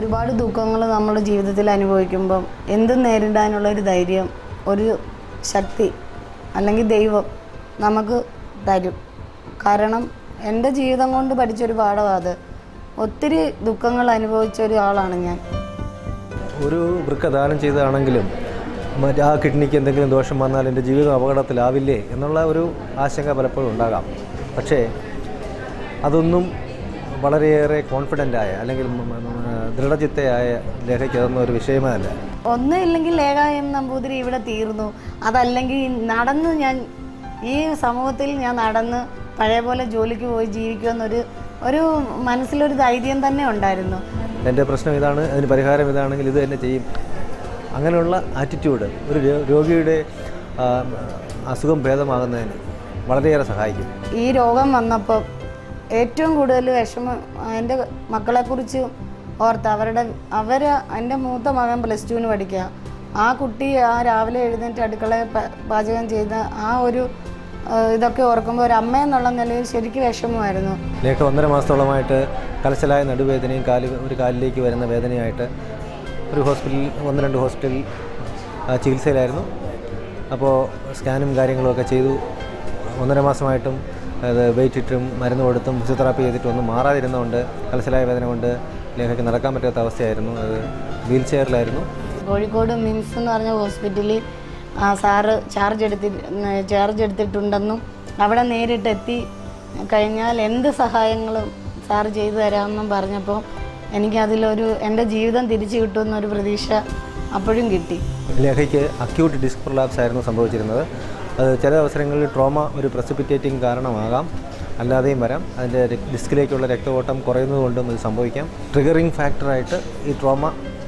ഒരുപാട് ദുഃഖങ്ങൾ നമ്മുടെ ജീവിതത്തിൽ അനുഭവിക്കുമ്പം എന്തും നേരിടാനുള്ള ഒരു ധൈര്യം ഒരു ശക്തി അല്ലെങ്കിൽ ദൈവം നമുക്ക് തരും കാരണം എൻ്റെ ജീവിതം കൊണ്ട് പഠിച്ചൊരു പാഠമാണ് അത് ഒത്തിരി ദുഃഖങ്ങൾ അനുഭവിച്ച ഒരാളാണ് ഞാൻ ഒരു വൃക്ക ദാനം ചെയ്തതാണെങ്കിലും മറ്റ് ആ കിഡ്നിക്ക് എന്തെങ്കിലും ദോഷം വന്നാൽ എൻ്റെ ജീവിതം അപകടത്തിലാവില്ലേ എന്നുള്ള ഒരു ആശങ്ക പലപ്പോഴും ഉണ്ടാകാം പക്ഷേ അതൊന്നും വളരെയേറെ കോൺഫിഡൻ്റായ അല്ലെങ്കിൽ മ- മ- മ- ദൃഢചിത്തയായ ലേഖയ്ക്ക് അതൊന്നും ഒരു വിഷയമേ അല്ല ഒന്നും ഇല്ലെങ്കിൽ ലേഖ എം നമ്പൂതിരി ഇവിടെ തീർന്നു അതല്ലെങ്കിൽ നടന്ന് ഞാൻ ഈ സമൂഹത്തിൽ ഞാൻ നടന്ന് പഴയ പോലെ ജോലിക്ക് പോയി ജീവിക്കുമെന്നൊരു ഒരു മനസ്സിലൊരു ധൈര്യം തന്നെ ഉണ്ടായിരുന്നു എൻ്റെ പ്രശ്നം ഇതാണ് അതിന് പരിഹാരം ഇതാണെങ്കിൽ ഇത് തന്നെ ചെയ്യും അങ്ങനെയുള്ള ആറ്റിറ്റ്യൂഡ് ഒരു രോ- രോഗിയുടെ ആ, അസുഖം ഭേദമാകുന്നതിന് വളരെയേറെ സഹായിക്കും ഈ രോഗം വന്നപ്പോൾ ഏറ്റവും കൂടുതൽ വിഷമം എൻ്റെ മക്കളെക്കുറിച്ച് ഓർത്ത് അവരുടെ അവർ എൻ്റെ മൂത്ത മകൻ പ്ലസ് ടുവിന് പഠിക്കുക ആ കുട്ടി ആ രാവിലെ എഴുന്നേറ്റ് അടുക്കളയിൽ പ- പാചകം ചെയ്ത ആ ഒരു ആ, ഇതൊക്കെ ഓർക്കുമ്പോൾ ഒരു അമ്മ എന്നുള്ള നിലയിൽ ശരിക്കും വിഷമമായിരുന്നു ലേഖ ഒന്നര മാസത്തോളമായിട്ട് കലശലായ നടുവേദനയും കാല് ഒരു കാലിലേക്ക് വരുന്ന വേദനയായിട്ട് ഒരു ഹോസ്പിറ്റലിൽ ഒന്ന് രണ്ട് ഹോസ്പിറ്റലിൽ ആ, ചികിത്സയിലായിരുന്നു അപ്പോൾ സ്കാനും കാര്യങ്ങളും ഒക്കെ ചെയ്തു ഒന്നര മാസമായിട്ടും അത് വെയിറ്റ് ഇട്ടും മരുന്ന് കൊടുത്തും ഫിസിയോതെറാപ്പി ചെയ്തിട്ടും ഒന്നും മാറാതിരുന്നതുകൊണ്ട് കലശലായ വേദന കൊണ്ട് ലേഖയ്ക്ക് നടക്കാൻ പറ്റാത്ത അവസ്ഥയായിരുന്നു അത് വീൽ ചെയറിലായിരുന്നു കോഴിക്കോട് മിംസ് എന്ന് പറഞ്ഞ ഹോസ്പിറ്റലിൽ ആ സാറ് ചാർജ് എടുത്തി ചാർജ് എടുത്തിട്ടുണ്ടെന്നും അവിടെ നേരിട്ട് എത്തി കഴിഞ്ഞാൽ എന്ത് സഹായങ്ങളും സാറ് ചെയ്തു തരാമെന്നും പറഞ്ഞപ്പോൾ എനിക്കതിലൊരു എൻ്റെ ജീവിതം തിരിച്ചു കിട്ടുമെന്നൊരു പ്രതീക്ഷ അപ്പോഴും കിട്ടി ലേഖയ്ക്ക് അക്യൂട്ട് ഡിസ്ക് പ്രൊലാപ്സ് ആയിരുന്നു സംഭവിച്ചിരുന്നത് അത് ചില അവസരങ്ങളിൽ ട്രോമ ഒരു പ്രസിപ്പിറ്റേറ്റിംഗ് കാരണമാകാം അല്ലാതെയും വരാം അതിൻ്റെ ര- ഡിസ്കിലേക്കുള്ള രക്തഓട്ടം കുറയുന്നത് കൊണ്ടും ഇത് സംഭവിക്കാം ട്രിഗറിങ് ഫാക്ടറായിട്ട് ഈ ട്രോമ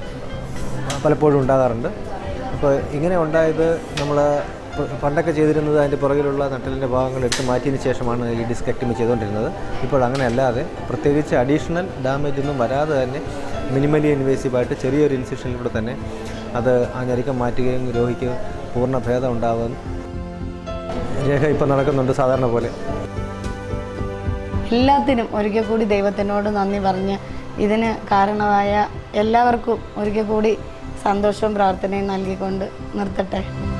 പലപ്പോഴും ഉണ്ടാകാറുണ്ട് അപ്പോൾ ഇങ്ങനെ ഉണ്ടായത് നമ്മൾ പണ്ടൊക്കെ ചെയ്തിരുന്നത് അതിൻ്റെ പുറകിലുള്ള നട്ടലിൻ്റെ ഭാഗങ്ങൾ എടുത്ത് മാറ്റിയതിന് ശേഷമാണ് ഈ ഡിസ്കെക്ടമി ചെയ്തുകൊണ്ടിരുന്നത് ഇപ്പോൾ അങ്ങനെ അല്ലാതെ പ്രത്യേകിച്ച് അഡീഷണൽ ഡാമേജ് ഒന്നും വരാതെ തന്നെ മിനിമലി ഇൻവേസീവായിട്ട് ചെറിയൊരു ഇൻസിഷനിലൂടെ തന്നെ അത് ആ ഞെരുക്കം മാറ്റുകയും രോഗിക്ക് പൂർണ്ണ ഭേദം ഉണ്ടാകും രേഖ ഇപ്പോൾ നടക്കുന്നുണ്ട് സാധാരണ പോലെ എല്ലാത്തിനും ഒരിക്കൽ കൂടി ദൈവത്തിനോട് നന്ദി പറഞ്ഞ് ഇതിന് കാരണമായ എല്ലാവർക്കും ഒരിക്കൽ കൂടി സന്തോഷവും പ്രാർത്ഥനയും നൽകിക്കൊണ്ട് നിർത്തട്ടെ